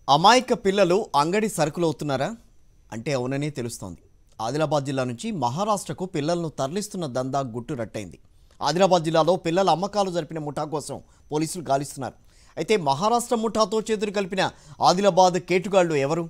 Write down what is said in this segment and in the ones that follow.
అమాయక పిల్లలు అంగడి సరుకులు అవుతున్నారా అంటే అవుననే తెలుస్తోంది ఆదిలాబాద్ జిల్లా నుంచి మహారాష్ట్రకు పిల్లలను తరలిస్తున్న దందా గుట్టు రట్టయింది ఆదిలాబాద్ జిల్లాలో పిల్లల అమ్మకాలు జరిపిన ముఠా కోసం పోలీసులు గాలిస్తున్నారు అయితే మహారాష్ట్ర ముఠాతో చేతులు కలిపిన ఆదిలాబాద్ కేటుగాళ్లు ఎవరు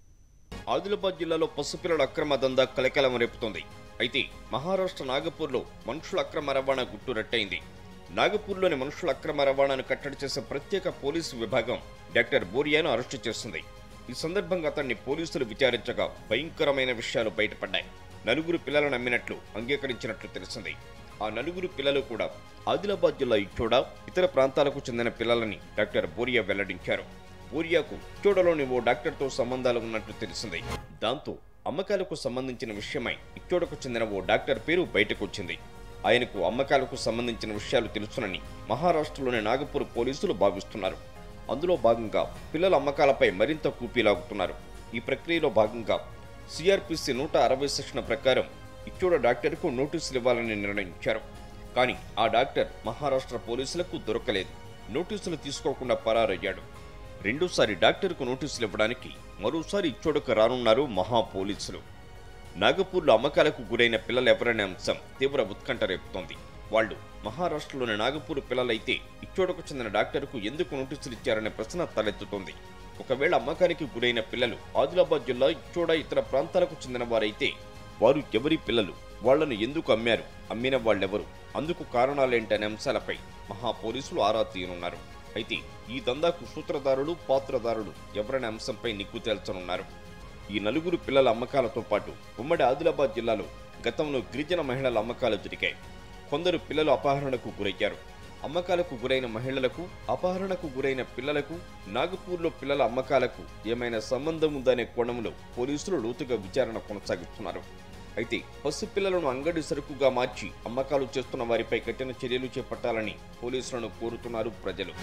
ఆదిలాబాద్ జిల్లాలో పసిపిల్లల అక్రమ దందా కలకలం రేపుతోంది అయితే మహారాష్ట్ర నాగపూర్లో మనుషుల అక్రమ రవాణా గుట్టు రట్టయింది నాగపూర్లోని మనుషుల అక్రమ రవాణాను కట్టడి చేసే ప్రత్యేక పోలీసు విభాగం డాక్టర్ బోరియాను అరెస్టు చేసింది ఈ సందర్భంగా అతన్ని పోలీసులు విచారించగా భయంకరమైన విషయాలు బయటపడ్డాయి నలుగురు పిల్లలను నమ్మినట్లు అంగీకరించినట్లు తెలిసింది ఆ నలుగురు పిల్లలు కూడా ఆదిలాబాద్ జిల్లా ఇచ్చోడ ఇతర ప్రాంతాలకు చెందిన పిల్లలని డాక్టర్ బోరియా వెల్లడించారు బోరియాకు ఇచ్చోడలోని ఓ డాక్టర్తో సంబంధాలు ఉన్నట్లు తెలిసింది దాంతో అమ్మకాలకు సంబంధించిన విషయమై ఇచ్చోడకు చెందిన ఓ డాక్టర్ పేరు బయటకొచ్చింది ఆయనకు అమ్మకాలకు సంబంధించిన విషయాలు తెలుసునని మహారాష్ట్రలోని నాగపూర్ పోలీసులు భావిస్తున్నారు అందులో భాగంగా పిల్లల అమ్మకాలపై మరింత కూపీలాగుతున్నారు ఈ ప్రక్రియలో భాగంగా సిఆర్పిసి నూట అరవై సెక్షన్ ప్రకారం ఇచ్చోడ డాక్టర్కు నోటీసులు ఇవ్వాలని నిర్ణయించారు కానీ ఆ డాక్టర్ మహారాష్ట్ర పోలీసులకు దొరకలేదు నోటీసులు తీసుకోకుండా పరారయ్యాడు రెండోసారి డాక్టర్కు నోటీసులు ఇవ్వడానికి మరోసారి ఇచ్చోడకు రానున్నారు మహా పోలీసులు నాగపూర్లో అమ్మకాలకు గురైన పిల్లలు ఎవరనే అంశం తీవ్ర ఉత్కంఠ రేపుతోంది వాళ్ళు మహారాష్ట్రలోని నాగపూర్ పిల్లలైతే ఇచ్చోడకు చెందిన డాక్టర్కు ఎందుకు నోటీసులు ఇచ్చారనే ప్రశ్న తలెత్తుతోంది ఒకవేళ అమ్మకానికి గురైన పిల్లలు ఆదిలాబాద్ జిల్లా ఇచ్చోడ ఇతర ప్రాంతాలకు చెందిన వారైతే వారు ఎవరి పిల్లలు వాళ్లను ఎందుకు అమ్మారు అమ్మిన వాళ్ళెవరు అందుకు కారణాలేంటనే అంశాలపై మహా పోలీసులు ఆరా తీయనున్నారు అయితే ఈ దందాకు సూత్రధారులు పాత్రధారులు ఎవరనే అంశంపై నిగ్గు తేల్చనున్నారు ఈ నలుగురు పిల్లల అమ్మకాలతో పాటు ఉమ్మడి ఆదిలాబాద్ జిల్లాలో గతంలో గిరిజన మహిళల అమ్మకాలు జరిగాయి కొందరు పిల్లలు అపహరణకు గురయ్యారు అమ్మకాలకు గురైన మహిళలకు అపహరణకు గురైన పిల్లలకు నాగపూర్లో పిల్లల అమ్మకాలకు ఏమైనా సంబంధం ఉందనే కోణంలో పోలీసులు లోతుగా విచారణ కొనసాగిస్తున్నారు అయితే పసిపిల్లలను అంగడి సరుకుగా మార్చి అమ్మకాలు చేస్తున్న వారిపై కఠిన చర్యలు చేపట్టాలని పోలీసులను కోరుతున్నారు ప్రజలు